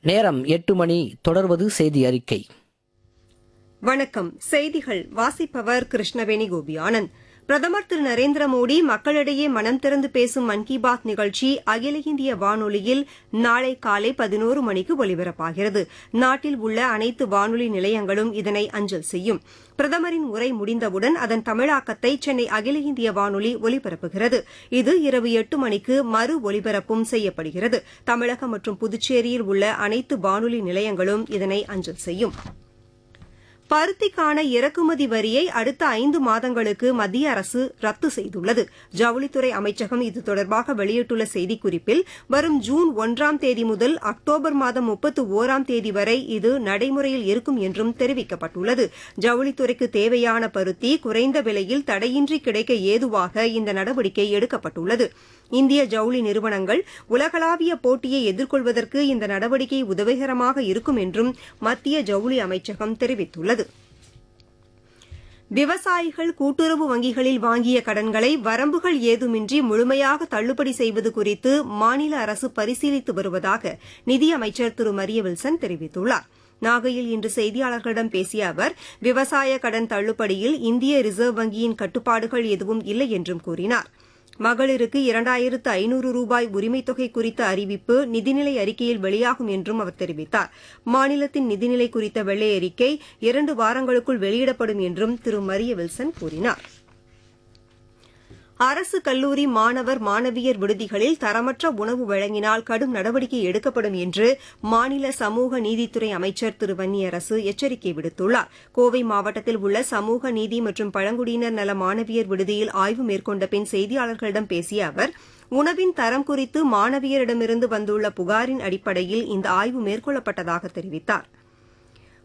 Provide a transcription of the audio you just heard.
நேரம் எட்டு மணி தொடர்வது செய்தி அறிக்கை வணக்கம் செய்திகள் வாசிப்பவர் கிருஷ்ணவேணி கோபி ஆனந்த் பிரதமர் திரு நரேந்திர மோடி மக்களிடையே மனம் திறந்து பேசும் மன் கி பாத் நிகழ்ச்சி அகில இந்திய வானொலியில் நாளை காலை பதினோரு மணிக்கு ஒலிபரப்பாகிறது நாட்டில் உள்ள அனைத்து வானொலி நிலையங்களும் இதனை அஞ்சல் செய்யும் பிரதமரின் உரை முடிந்தவுடன் அதன் தமிழாக்கத்தை சென்னை அகில இந்திய வானொலி ஒலிபரப்புகிறது இது இரவு எட்டு மணிக்கு மறு ஒலிபரப்பும் செய்யப்படுகிறது தமிழகம் மற்றும் புதுச்சேரியில் உள்ள அனைத்து வானொலி நிலையங்களும் இதனை அஞ்சல் செய்யும் பருத்திக்கான இறக்குமதி வரியை அடுத்த ஐந்து மாதங்களுக்கு மத்திய அரசு ரத்து செய்துள்ளது ஜவுளித்துறை அமைச்சகம் இது தொடர்பாக வெளியிட்டுள்ள செய்திக்குறிப்பில் வரும் ஜூன் ஒன்றாம் தேதி முதல் அக்டோபர் மாதம் முப்பத்து ஒராம் தேதி வரை இது நடைமுறையில் இருக்கும் என்றும் தெரிவிக்கப்பட்டுள்ளது ஜவுளித்துறைக்கு தேவையான பருத்தி குறைந்த விலையில் தடையின்றி கிடைக்க ஏதுவாக இந்த நடவடிக்கை எடுக்கப்பட்டுள்ளது இந்திய ஜவுளி நிறுவனங்கள் உலகளாவிய போட்டியை எதிர்கொள்வதற்கு இந்த நடவடிக்கை உதவிகரமாக இருக்கும் என்றும் மத்திய ஜவுளி அமைச்சகம் தெரிவித்துள்ளது விவசாயிகள் கூட்டுறவு வங்கிகளில் வாங்கிய கடன்களை வரம்புகள் ஏதுமின்றி முழுமையாக தள்ளுபடி செய்வது குறித்து மாநில அரசு பரிசீலித்து வருவதாக நிதியமைச்சர் திரு மரிய வில்சன் தெரிவித்துள்ளார் நாகையில் இன்று செய்தியாளர்களிடம் பேசிய அவர் விவசாய கடன் தள்ளுபடியில் இந்திய ரிசர்வ் வங்கியின் கட்டுப்பாடுகள் எதுவும் இல்லை என்றும் கூறினார் மகளிருக்கு இரண்டாயிரத்து ஐநூறு ரூபாய் உரிமைத் தொகை குறித்த அறிவிப்பு நிதிநிலை அறிக்கையில் வெளியாகும் என்றும் அவர் தெரிவித்தார் மாநிலத்தின் நிதிநிலை குறித்த வெள்ளை அறிக்கை இரண்டு வாரங்களுக்குள் வெளியிடப்படும் என்றும் திரு மரிய வில்சன் கூறினார் அரசு கல்லூரி மாணவர் மாணவியர் விடுதிகளில் தரமற்ற உணவு வழங்கினால் கடும் நடவடிக்கை எடுக்கப்படும் என்று மாநில சமூக நீதித்துறை அமைச்சர் திரு வன்னியரசு எச்சரிக்கை விடுத்துள்ளார் கோவை மாவட்டத்தில் உள்ள சமூக நீதி மற்றும் பழங்குடியினர் நல மாணவியர் விடுதியில் ஆய்வு மேற்கொண்ட பின் செய்தியாளர்களிடம் பேசிய அவர் உணவின் தரம் குறித்து மாணவியரிடமிருந்து வந்துள்ள புகாரின் அடிப்படையில் இந்த ஆய்வு மேற்கொள்ளப்பட்டதாக தெரிவித்தாா்